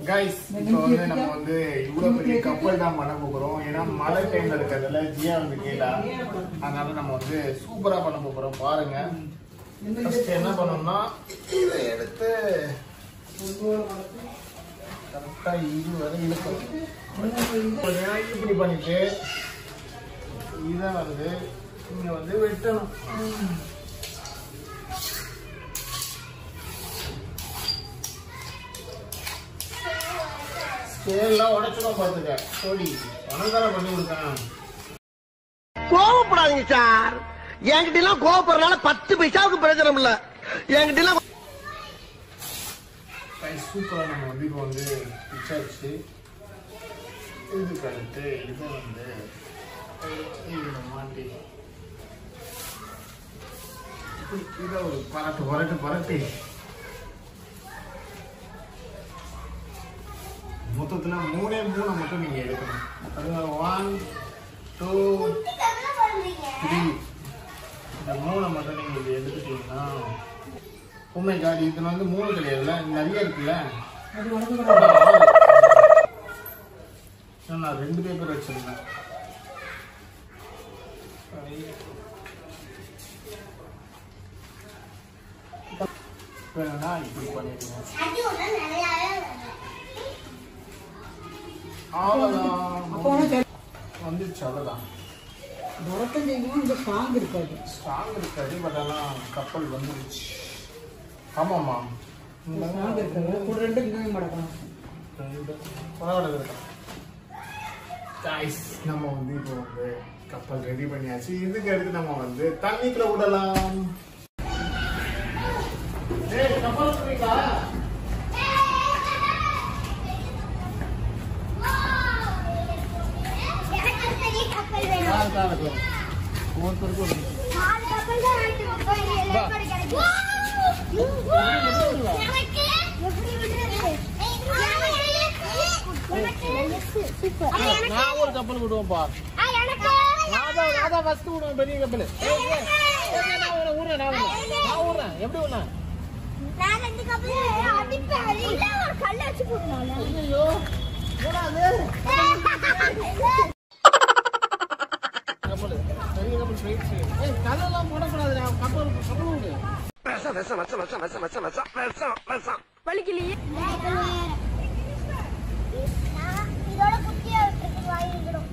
Guys இப்போ வந்து நம்ம வந்து இவ்வளவு பெரிய கப்பல் தான் பண்ண போகிறோம் ஏன்னா மழை டைம்ல இருக்கிறதுல ஜியா வந்து கேட்டா அதனால நம்ம வந்து சூப்பரா பண்ண போகிறோம் பாருங்க ஃபர்ஸ்ட் என்ன பண்ணோம்னா இதை எடுத்து கரெக்டா இது வரை இழுக்கணும் கொஞ்ச நாளைக்கு இப்படி பண்ணிட்டு இதை வந்து இங்க வந்து வெட்டணும் ஸ்கேல்லாம் உடைச்சிடும் பார்த்துக்க சோடி பணக்கார பண்ணி கொடுத்தேன் கோவப்படாதீங்க சார் என்கிட்ட எல்லாம் கோவப்படுறதுனால பத்து பைசாவுக்கு பிரயோஜனம் இல்ல என்கிட்ட எல்லாம் சூப்பராக நம்ம வந்து இப்போ வந்து பிச்சாச்சு இதுக்கு அடுத்து இதை வந்து இதில் மாட்டி இதை ஒரு பரட்டு பரட்டு பரட்டி மொத்தத்துல மூணே மூணு மட்டும் நீங்க எடுக்கணும் அது ஒன் டூ த்ரீ இந்த மூணை மட்டும் நீங்க இது எடுத்துட்டீங்கன்னா உண்மை காடி இதுல வந்து மூணு கிடையாதுல்ல நிறைய இருக்குல்ல நான் ரெண்டு பேப்பர் வச்சிருந்தேன் வேணும்னா இப்படி பண்ணிடுவோம் அவ்வளோதான் வந்துருச்சு அவ்வளோதான் பரத்தம் செய்யணும் இந்த ஸ்ட்ராங் இருக்காது ஸ்ட்ராங் இருக்காது பட் ஆனால் கப்பல் வந்துருச்சு ஆமாம்மா ஸ்ட்ராங் இருக்காது ஒரு ரெண்டு இங்கே மடக்கணும் பரவாயில்ல இருக்கா காய்ஸ் நம்ம வந்து இப்போ வந்து கப்பல் ரெடி பண்ணியாச்சு இதுக்கு அடுத்து நம்ம வந்து தண்ணிக்குள்ள விடலாம் ஏய், கப்பல் விட்டுறீங்களா? யாருக்கு யாருக்கு? ஒவ்வொருத்தருக்கும் ஒரு நான் ஒரு கப்பல் விடுவோம்ப்பா நான் தான் நான் தான் ஃபர்ஸ்ட் விடுவேன் பெரிய கப்பல் ஏய், ஏய், ஏய், நான் விடுறேன், விடுறேன், நான் விடுறேன். நான் விடுறேன். எப்படி விடுறேன்? ஐயையோ, விடாது. கப்பல் பெரிய கப்பல் straight straight. ஏய், கல்லெல்லாம் போடக்கூடாதுடா. கப்பல் கப்பல் விடு. விஷம் விஷம் விஷம் விஷம் விஷம் விஷம் விஷம் விஷம் விஷம் இதோட குட்டியா இருக்கிறது வாங்கிக்கிறோம்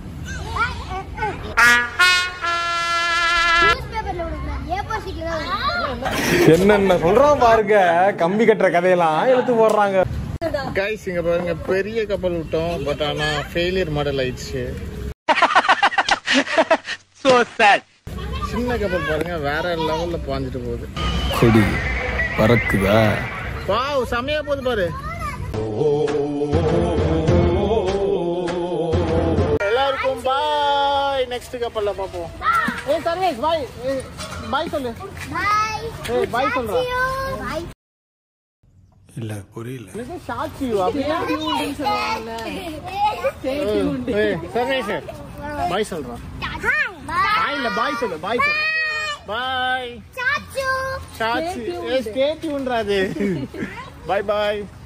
நியூஸ் பேப்பர்ல விடக்கூடாது ஏப்போ சீட்ல தான் என்னென்ன சொல்றான் பாருங்க கம்பி கட்டுற கதையெல்லாம் எடுத்து போடுறாங்க கைஸ் இங்க பாருங்க பெரிய கப்பல் விட்டோம் பட் ஆனா ஃபெயிலியர் மாடல் ஆயிடுச்சு சின்ன கப்பல் பாருங்க வேற லெவல்ல பாஞ்சிட்டு போகுது கொடி பறக்குதா வாவ் செமையா போகுது பாரு எல்லாருக்கும் பாய் நெக்ஸ்ட் கப்பல்ல பாப்போம் ஏய் சர்வேஷ் பாய் பாய் சொல்லு பாய் ஏய் பாய் சொல்றா பாய் இல்ல புரியல எனக்கு சாட்சி அப்படியே ஏய் சர்வேஷ் பாய் சொல்றான் பாய் இல்ல பாய் சொல்லு பாய் சொல்லு பாய் சாச்சு சாட்சி ஏய் ஸ்டே டியூன்றாது பாய் பாய்